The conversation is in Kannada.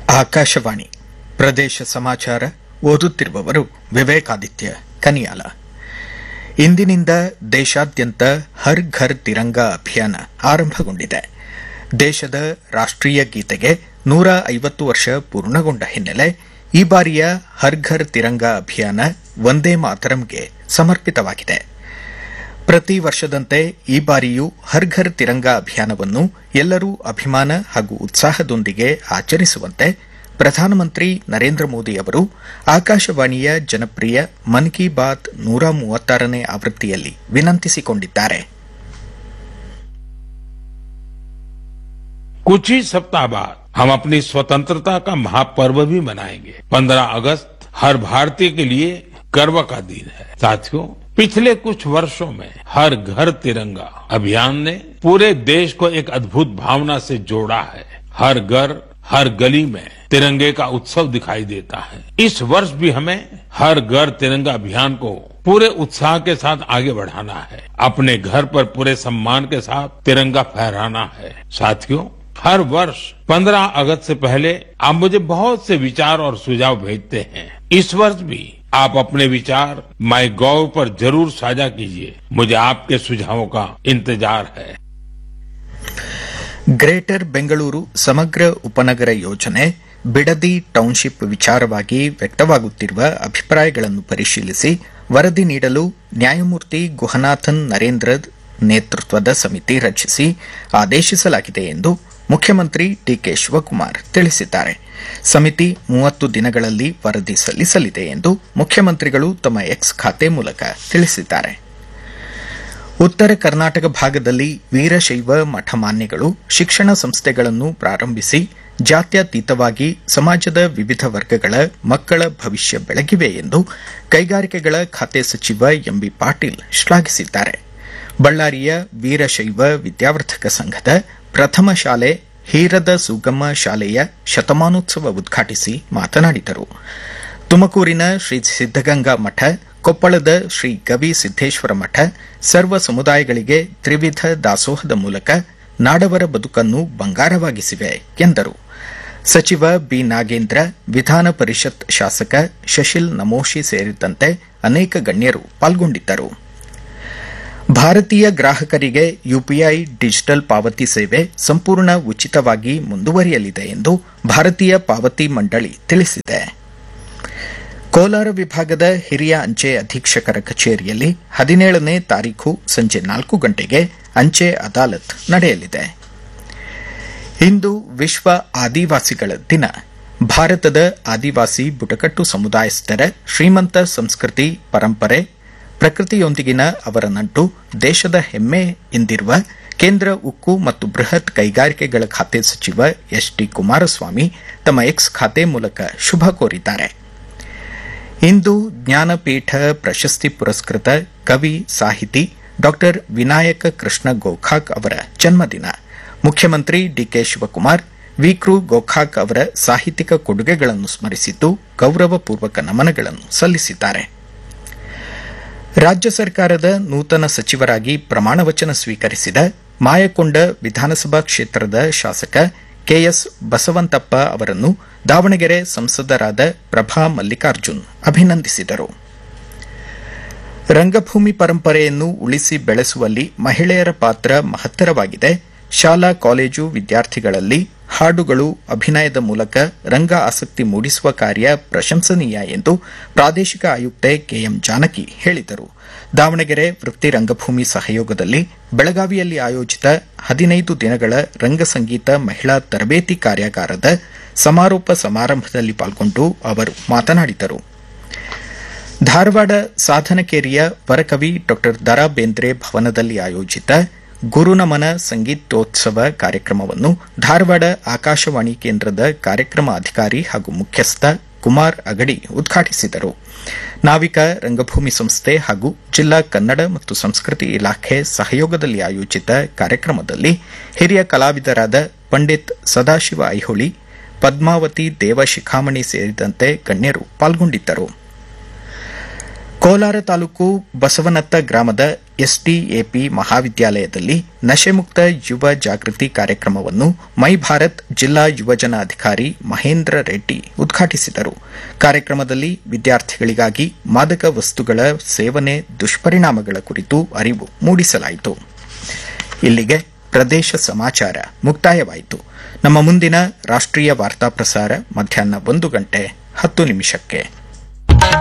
ಆಕಾಶವಾಣಿ ಪ್ರದೇಶ ಸಮಾಚಾರ ಓದುತ್ತಿರುವವರು ವಿವೇಕಾದಿತ್ಯ ಕನಿಯಾಲ ಇಂದಿನಿಂದ ದೇಶಾದ್ಯಂತ ಹರ್ ಘರ್ ತಿರಂಗ ಅಭಿಯಾನ ಆರಂಭಗೊಂಡಿದೆ ದೇಶದ ರಾಷ್ಟೀಯ ಗೀತೆಗೆ ನೂರ ಐವತ್ತು ವರ್ಷ ಪೂರ್ಣಗೊಂಡ ಹಿನ್ನೆಲೆ ಈ ಬಾರಿಯ ಹರ್ ಘರ್ ತಿರಂಗ ಅಭಿಯಾನ ವಂದೇ ಮಾತರಂಗೆ ಸಮರ್ಪಿತವಾಗಿದೆ ಪ್ರತಿ ವರ್ಷದಂತೆ ಈ ಬಾರಿಯೂ ಹರ್ ಘರ್ ತಿರಂಗ ಅಭಿಯಾನವನ್ನು ಎಲ್ಲರೂ ಅಭಿಮಾನ ಹಾಗೂ ಉತ್ಸಾಹದೊಂದಿಗೆ ಆಚರಿಸುವಂತೆ ಪ್ರಧಾನಮಂತ್ರಿ ನರೇಂದ್ರ ಮೋದಿ ಅವರು ಆಕಾಶವಾಣಿಯ ಜನಪ್ರಿಯ ಮನ್ ಕಿ ಬಾತ್ ನೂರ ಮೂವತ್ತಾರನೇ ಆವೃತ್ತಿಯಲ್ಲಿ ವಿನಂತಿಸಿಕೊಂಡಿದ್ದಾರೆ कुछ ही सप्ताह बाद हम अपनी स्वतंत्रता का महापर्व भी मनाएंगे 15 अगस्त हर भारतीय के लिए गर्व का दिन है साथियों पिछले कुछ वर्षों में हर घर तिरंगा अभियान ने पूरे देश को एक अद्भुत भावना से जोड़ा है हर घर हर गली में तिरंगे का उत्सव दिखाई देता है इस वर्ष भी हमें हर घर तिरंगा अभियान को पूरे उत्साह के साथ आगे बढ़ाना है अपने घर पर पूरे सम्मान के साथ तिरंगा फहराना है साथियों हर वर्ष 15 अगस्त से पहले आप मुझे बहुत से विचार और सुझाव भेजते हैं इस वर्ष भी आप अपने विचार माई गॉव पर जरूर साझा कीजिए मुझे आपके सुझावों का इंतजार है ಗ್ರೇಟರ್ ಬೆಂಗಳೂರು ಸಮಗ್ರ ಉಪನಗರ ಯೋಜನೆ ಬಿಡದಿ ಟೌನ್ಶಿಪ್ ವಿಚಾರವಾಗಿ ವ್ಯಕ್ತವಾಗುತ್ತಿರುವ ಅಭಿಪ್ರಾಯಗಳನ್ನು ಪರಿಶೀಲಿಸಿ ವರದಿ ನೀಡಲು ನ್ಯಾಯಮೂರ್ತಿ ಗುಹನಾಥನ್ ನರೇಂದ್ರ ನೇತೃತ್ವದ ಸಮಿತಿ ರಚಿಸಿ ಆದೇಶಿಸಲಾಗಿದೆ ಎಂದು ಮುಖ್ಯಮಂತ್ರಿ ಡಿಕೆ ಶಿವಕುಮಾರ್ ತಿಳಿಸಿದ್ದಾರೆ ಸಮಿತಿ ಮೂವತ್ತು ದಿನಗಳಲ್ಲಿ ವರದಿ ಸಲ್ಲಿಸಲಿದೆ ಎಂದು ಮುಖ್ಯಮಂತ್ರಿಗಳು ತಮ್ಮ ಎಕ್ಸ್ ಖಾತೆ ಮೂಲಕ ತಿಳಿಸಿದ್ದಾರೆ ಉತ್ತರ ಕರ್ನಾಟಕ ಭಾಗದಲ್ಲಿ ವೀರಶೈವ ಮಠಮಾನ್ಯಗಳು ಶಿಕ್ಷಣ ಸಂಸ್ಥೆಗಳನ್ನು ಪ್ರಾರಂಭಿಸಿ ಜಾತ್ಯತೀತವಾಗಿ ಸಮಾಜದ ವಿವಿಧ ವರ್ಗಗಳ ಮಕ್ಕಳ ಭವಿಷ್ಯ ಬೆಳಗಿವೆ ಎಂದು ಕೈಗಾರಿಕೆಗಳ ಖಾತೆ ಸಚಿವ ಎಂಬಿ ಪಾಟೀಲ್ ಶ್ಲಾಘಿಸಿದ್ದಾರೆ ಬಳ್ಳಾರಿಯ ವೀರಶೈವ ವಿದ್ಯಾವರ್ಧಕ ಸಂಘದ ಪ್ರಥಮ ಶಾಲೆ ಹೀರದ ಸುಗಮ ಶಾಲೆಯ ಶತಮಾನೋತ್ಸವ ಉದ್ಘಾಟಿಸಿ ಮಾತನಾಡಿದರು ತುಮಕೂರಿನ ಶ್ರೀ ಸಿದ್ದಗಂಗಾ ಮಠ ಕೊಪ್ಪಳದ ಶ್ರೀ ಗವಿ ಸಿದ್ದೇಶ್ವರ ಮಠ ಸರ್ವ ಸಮುದಾಯಗಳಿಗೆ ತ್ರಿವಿಧ ದಾಸೋಹದ ಮೂಲಕ ನಾಡವರ ಬದುಕನ್ನು ಬಂಗಾರವಾಗಿಸಿವೆ ಎಂದರು ಸಚಿವ ಬಿ ನಾಗೇಂದ್ರ ವಿಧಾನ ಪರಿಷತ್ ಶಾಸಕ ಶಶಿಲ್ ನಮೋಶಿ ಸೇರಿದಂತೆ ಅನೇಕ ಗಣ್ಯರು ಪಾಲ್ಗೊಂಡಿದ್ದರು ಭಾರತೀಯ ಗ್ರಾಹಕರಿಗೆ ಯುಪಿಐ ಡಿಜಿಟಲ್ ಪಾವತಿ ಸೇವೆ ಸಂಪೂರ್ಣ ಉಚಿತವಾಗಿ ಮುಂದುವರಿಯಲಿದೆ ಎಂದು ಭಾರತೀಯ ಪಾವತಿ ಮಂಡಳಿ ತಿಳಿಸಿದೆ ಕೋಲಾರ ವಿಭಾಗದ ಹಿರಿಯ ಅಂಚೆ ಅಧೀಕ್ಷಕರ ಕಚೇರಿಯಲ್ಲಿ ಹದಿನೇಳನೇ ತಾರೀಖು ಸಂಜೆ ನಾಲ್ಕು ಗಂಟೆಗೆ ಅಂಚೆ ಅದಾಲತ್ ನಡೆಯಲಿದೆ ಇಂದು ವಿಶ್ವ ಆದಿವಾಸಿಗಳ ದಿನ ಭಾರತದ ಆದಿವಾಸಿ ಬುಡಕಟ್ಟು ಸಮುದಾಯಸ್ಥರ ಶ್ರೀಮಂತ ಸಂಸ್ಕೃತಿ ಪರಂಪರೆ ಪ್ರಕೃತಿಯೊಂದಿಗಿನ ಅವರ ನಂಟು ದೇಶದ ಹೆಮ್ಮೆ ಎಂದಿರುವ ಕೇಂದ್ರ ಉಕ್ಕು ಮತ್ತು ಬೃಹತ್ ಕೈಗಾರಿಕೆಗಳ ಖಾತೆ ಸಚಿವ ಎಚ್ ಡಿ ಕುಮಾರಸ್ವಾಮಿ ತಮ್ಮ ಎಕ್ಸ್ ಖಾತೆ ಮೂಲಕ ಶುಭ ಕೋರಿದ್ದಾರೆ ಇಂದು ಜ್ಞಾನಪೀಠ ಪ್ರಶಸ್ತಿ ಪುರಸ್ಕೃತ ಕವಿ ಸಾಹಿತಿ ಡಾ ವಿನಾಯಕ ಕೃಷ್ಣ ಗೋಖಾಕ್ ಅವರ ಜನ್ಮದಿನ ಮುಖ್ಯಮಂತ್ರಿ ಡಿಕೆ ಶಿವಕುಮಾರ್ ವಿಕ್ರು ಗೋಖಾಕ್ ಅವರ ಸಾಹಿತ್ಯಿಕ ಕೊಡುಗೆಗಳನ್ನು ಸ್ಮರಿಸಿದ್ದು ಗೌರವಪೂರ್ವಕ ನಮನಗಳನ್ನು ಸಲ್ಲಿಸಿದ್ದಾರೆ ರಾಜ್ಯ ಸರ್ಕಾರದ ನೂತನ ಸಚಿವರಾಗಿ ಪ್ರಮಾಣವಚನ ಸ್ವೀಕರಿಸಿದ ಮಾಯಕೊಂಡ ವಿಧಾನಸಭಾ ಕ್ಷೇತ್ರದ ಶಾಸಕ ಕೆಎಸ್ ಬಸವಂತಪ್ಪ ಅವರನ್ನು ದಾವಣಗೆರೆ ಸಂಸದರಾದ ಪ್ರಭಾ ಮಲ್ಲಿಕಾರ್ಜುನ್ ಅಭಿನಂದಿಸಿದರು ರಂಗಭೂಮಿ ಪರಂಪರೆಯನ್ನು ಉಳಿಸಿ ಬೆಳೆಸುವಲ್ಲಿ ಮಹಿಳೆಯರ ಪಾತ್ರ ಮಹತ್ತರವಾಗಿದೆ ಶಾಲಾ ಕಾಲೇಜು ವಿದ್ಯಾರ್ಥಿಗಳಲ್ಲಿ ಹಾಡುಗಳು ಅಭಿನಯದ ಮೂಲಕ ರಂಗ ಆಸಕ್ತಿ ಮೂಡಿಸುವ ಕಾರ್ಯ ಪ್ರಶಂಸನೀಯ ಎಂದು ಪ್ರಾದೇಶಿಕ ಆಯುಕ್ತೆ ಕೆಎಂ ಜಾನಕಿ ಹೇಳಿದರು ದಾವಣಗೆರೆ ವೃತ್ತಿ ರಂಗಭೂಮಿ ಸಹಯೋಗದಲ್ಲಿ ಬೆಳಗಾವಿಯಲ್ಲಿ ಆಯೋಜಿತ ಹದಿನೈದು ದಿನಗಳ ರಂಗಸಂಗೀತ ಮಹಿಳಾ ತರಬೇತಿ ಕಾರ್ಯಾಗಾರದ ಸಮಾರೋಪ ಸಮಾರಂಭದಲ್ಲಿ ಪಾಲ್ಗೊಂಡು ಅವರು ಮಾತನಾಡಿದರು ಧಾರವಾಡ ಸಾಧನಕೇರಿಯ ವರಕವಿ ಡಾ ದರಾ ಬೇಂದ್ರೆ ಭವನದಲ್ಲಿ ಆಯೋಜಿತ ಗುರುನಮನ ಸಂಗೀತೋತ್ಸವ ಕಾರ್ಯಕ್ರಮವನ್ನು ಧಾರವಾಡ ಆಕಾಶವಾಣಿ ಕೇಂದ್ರದ ಕಾರ್ಯಕ್ರಮ ಅಧಿಕಾರಿ ಹಾಗೂ ಮುಖ್ಯಸ್ಥ ಕುಮಾರ್ ಅಗಡಿ ಉದ್ಘಾಟಿಸಿದರು ನಾವಿಕ ರಂಗಭೂಮಿ ಸಂಸ್ಥೆ ಹಾಗೂ ಜಿಲ್ಲಾ ಕನ್ನಡ ಮತ್ತು ಸಂಸ್ಕೃತಿ ಇಲಾಖೆ ಸಹಯೋಗದಲ್ಲಿ ಆಯೋಜಿತ ಕಾರ್ಯಕ್ರಮದಲ್ಲಿ ಹಿರಿಯ ಕಲಾವಿದರಾದ ಪಂಡಿತ್ ಸದಾಶಿವ ಐಹೊಳಿ ಪದ್ಮಾವತಿ ದೇವಶಿಖಾಮಣಿ ಸೇರಿದಂತೆ ಗಣ್ಯರು ಪಾಲ್ಗೊಂಡಿದ್ದರು ಕೋಲಾರ ತಾಲೂಕು ಬಸವನತ್ತ ಗ್ರಾಮದ ಎಸ್ಡಿಎಪಿ ಮಹಾವಿದ್ಯಾಲಯದಲ್ಲಿ ನಶೆಮುಕ್ತ ಯುವ ಜಾಗೃತಿ ಕಾರ್ಯಕ್ರಮವನ್ನು ಮೈ ಭಾರತ್ ಜಿಲ್ಲಾ ಯುವಜನ ಅಧಿಕಾರಿ ಮಹೇಂದ್ರ ರೆಡ್ಡಿ ಉದ್ಘಾಟಿಸಿದರು ಕಾರ್ಯಕ್ರಮದಲ್ಲಿ ವಿದ್ಯಾರ್ಥಿಗಳಿಗಾಗಿ ಮಾದಕ ವಸ್ತುಗಳ ಸೇವನೆ ದುಷ್ಪರಿಣಾಮಗಳ ಕುರಿತು ಅರಿವು ಮೂಡಿಸಲಾಯಿತು ಇಲ್ಲಿಗೆ ಪ್ರದೇಶ ಸಮಾಚಾರ ಮುಕ್ತಾಯವಾಯಿತು ನಮ್ಮ ಮುಂದಿನ ರಾಷ್ಟ್ರೀಯ ವಾರ್ತಾ ಪ್ರಸಾರ ಮಧ್ಯಾಹ್ನ ಒಂದು ಗಂಟೆ ಹತ್ತು ನಿಮಿಷಕ್ಕೆ